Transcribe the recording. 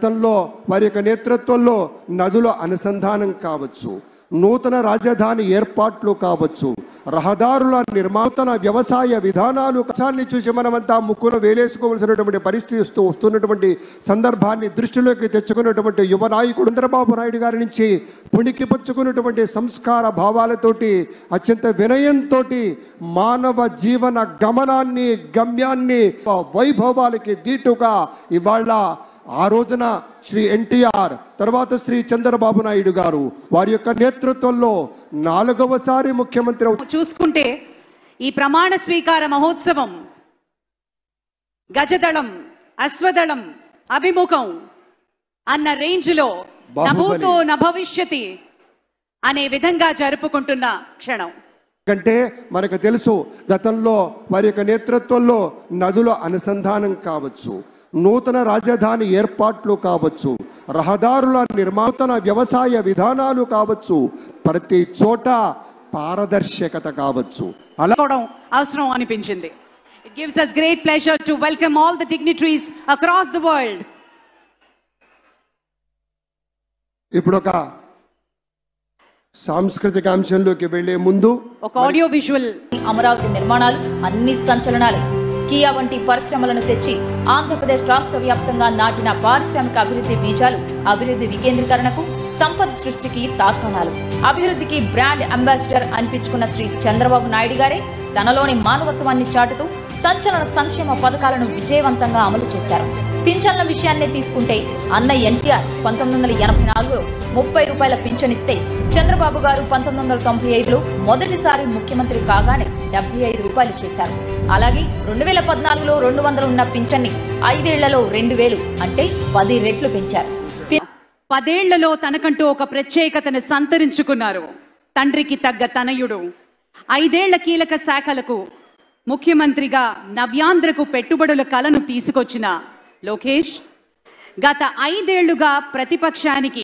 గతంలో వారి యొక్క నేతృత్వంలో నదుల అనుసంధానం కావచ్చు నూతన రాజధాని ఏర్పాట్లు కావచ్చు రహదారుల నిర్మాతన వ్యవసాయ విధానాలు కష్టాన్ని చూసి మనమంతా ముక్కును వేలేసుకోవలసినటువంటి పరిస్థితి వస్తూ వస్తున్నటువంటి సందర్భాన్ని దృష్టిలోకి తెచ్చుకున్నటువంటి యువ నాయకుడు చంద్రబాబు నాయుడు గారి నుంచి పుణికి పుచ్చుకున్నటువంటి సంస్కార భావాలతోటి అత్యంత వినయంతో మానవ జీవన గమనాన్ని గమ్యాన్ని వైభవాలకి దీటుగా ఇవాళ ఆ రోజున శ్రీ ఎన్టీఆర్ తర్వాత శ్రీ చంద్రబాబు నాయుడు గారు వారి యొక్క నేతృత్వంలో నాలుగవసారి ముఖ్యమంత్రి అవుతారు. చూసుకుంటే ఈ ప్రమాణ స్వీకార మహోత్సవం గజదళం అశ్వదళం అభిముఖం అన్న రేంజ్ లో బాహుబలి. నభూతో నభవిష్యతి అనే విధంగా జరుపుకుంటున్న క్షణం ఎందుకంటే మనకు తెలుసు గతంలో వారి యొక్క నేతృత్వంలో నదుల అనుసంధానం కావచ్చు నూతన రాజధాని ఏర్పాట్లు కావచ్చు రహదారుల నిర్మాతన వ్యవసాయ విధానాలు కావచ్చు ప్రతి చోట పారదర్శకత కావచ్చు అలా చేసుకోవడం అవసరం అనిపించింది it gives us great pleasure to welcome all the dignitaries across the world ఇప్పుడు ఒక సాంస్కృతిక అంశంలోకి వెళ్లే ముందు ఒక ఆడియో విజువల్ అమరావతి నిర్మాణాలు అన్ని సంచలనాలు కియా వంటి పరిశ్రమలను తెచ్చి ఆంధ్రప్రదేశ్ రాష్ట్ర వ్యాప్తంగా నాటిన పారిశ్రామిక అభివృద్ధి బీజాలు అభివృద్ధి వికేంద్రీకరణకు సంపద సృష్టికి తార్కాణాలు అభివృద్ధికి బ్రాండ్ అంబాసిడర్ అనిపించుకున్న శ్రీ చంద్రబాబు నాయుడు గారే తనలోని మానవత్వాన్ని చాటుతూ సంచలన సంక్షేమ పథకాలను విజయవంతంగా అమలు చేశారు పింఛన్ల విషయాన్నే తీసుకుంటే అన్న ఎన్టీఆర్ పంతొమ్మిది వందల ఎనభై నాలుగులో ముప్పై రూపాయల పింఛన్ ఇస్తే చంద్రబాబు గారు పంతొమ్మిది వందల తొంభై ఐదులో మొదటిసారి ముఖ్యమంత్రి కాగానే డెబ్బై ఐదు రూపాయలు చేశారు అలాగే రెండు వేల పద్నాలుగులో రెండు వందలు ఉన్న పింఛన్ని ఐదేళ్లలో రెండు వేలు అంటే పది రెట్లు పెంచారు పి- పదేళ్లలో తనకంటూ ఒక ప్రత్యేకతను సంతరించుకున్నారు తండ్రికి తగ్గ తనయుడు ఐదేళ్ల కీలక శాఖలకు ముఖ్యమంత్రిగా నవ్యాంధ్రకు పెట్టుబడుల కలను తీసుకొచ్చిన లోకేష్ గత ఐదేళ్లుగా ప్రతిపక్షానికి